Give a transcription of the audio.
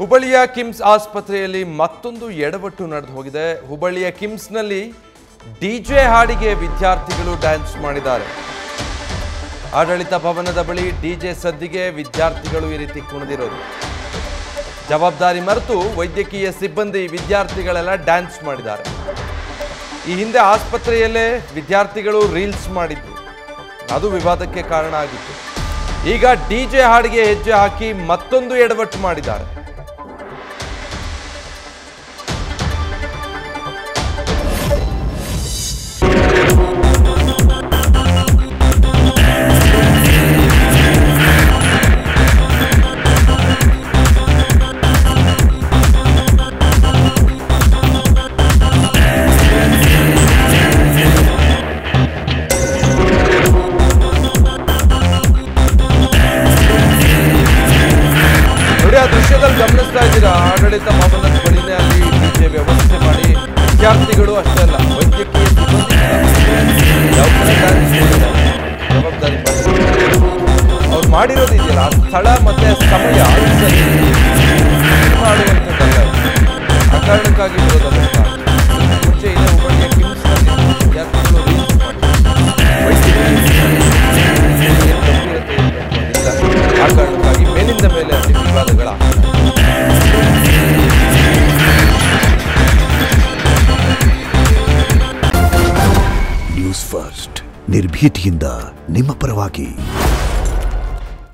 ಹುಬ್ಬಳ್ಳಿಯ ಕಿಮ್ಸ್ ಆಸ್ಪತ್ರೆಯಲ್ಲಿ ಮತ್ತೊಂದು ಎಡವಟ್ಟು ನಡೆದು ಹೋಗಿದೆ ಹುಬ್ಬಳ್ಳಿಯ ಕಿಮ್ಸ್ನಲ್ಲಿ ಡಿಜೆ ಹಾಡಿಗೆ ವಿದ್ಯಾರ್ಥಿಗಳು ಡ್ಯಾನ್ಸ್ ಮಾಡಿದ್ದಾರೆ ಆಡಳಿತ ಭವನದ ಬಳಿ ಡಿಜೆ ಸದ್ದಿಗೆ ವಿದ್ಯಾರ್ಥಿಗಳು ಈ ರೀತಿ ಕುಣಿದಿರೋದು ಜವಾಬ್ದಾರಿ ಮರೆತು ವೈದ್ಯಕೀಯ ಸಿಬ್ಬಂದಿ ವಿದ್ಯಾರ್ಥಿಗಳೆಲ್ಲ ಡ್ಯಾನ್ಸ್ ಮಾಡಿದ್ದಾರೆ ಈ ಹಿಂದೆ ಆಸ್ಪತ್ರೆಯಲ್ಲೇ ವಿದ್ಯಾರ್ಥಿಗಳು ರೀಲ್ಸ್ ಮಾಡಿದ್ರು ಅದು ವಿವಾದಕ್ಕೆ ಕಾರಣ ಆಗಿತ್ತು ಈಗ ಡಿಜೆ ಹಾಡಿಗೆ ಹೆಜ್ಜೆ ಹಾಕಿ ಮತ್ತೊಂದು ಎಡವಟ್ಟು ಮಾಡಿದ್ದಾರೆ ನೋಡಿ ಆ ದೃಶ್ಯದಲ್ಲಿ ಗಮನಿಸ್ತಾ ಇದ್ದೀರಾ ಆಡಳಿತ ಭವನದ ಬಳಿನೇ ಅಲ್ಲಿ ಡಿಜೆ ವ್ಯವಸ್ಥೆ ಮಾಡಿ ವಿದ್ಯಾರ್ಥಿಗಳು ಅಷ್ಟೇ ಅಲ್ಲ ವೈದ್ಯಕೀಯ ಸಿಬ್ಬಂದಿ ಜವಾಬ್ದಾರಿ ಮಾಡಿದ್ದಾರೆ. ಜವಾಬ್ದಾರಿ ಮಾಡಿದ್ದಾರೆ. ಅವ್ರು ಮಾಡಿರೋದು ಇದೆಯಲ್ಲ ಆ ಸ್ಥಳ ಮತ್ತೆ ಆ ಸಮಯ ಅದು ಸರಿ. ಮಾಡುವಂಥದ್ದಲ್ಲ ಇದು. ಆ ಕಾರಣಕ್ಕಾಗಿ ವಿರೋಧ ಮುಂಚೆ ಇದೆ ಹುಬ್ಬಳ್ಳಿಯ ಕಿಮ್ಸ್ನಲ್ಲಿ ವಿದ್ಯಾರ್ಥಿಗಳು ರೀಲ್ಸ್ ಮಾಡಿ ವೈದ್ಯಕೀಯ ಸಿಬ್ಬಂದಿ ಏನ್ ಗಂಭೀರತೆ ಇರ್ಬೇಕು ಅದಿಲ್ಲ. ಆ ಕಾರಣಕ್ಕಾಗಿ ಮೇಲಿಂದ ಮೇಲೆ ಅಲ್ಲಿ ವಿವಾದಗಳ ನ್ಯೂಸ್ ಫಸ್ಟ್ ನಿರ್ಭೀತಿಯಿಂದ ನಿಮ್ಮ ಪರವಾಗಿ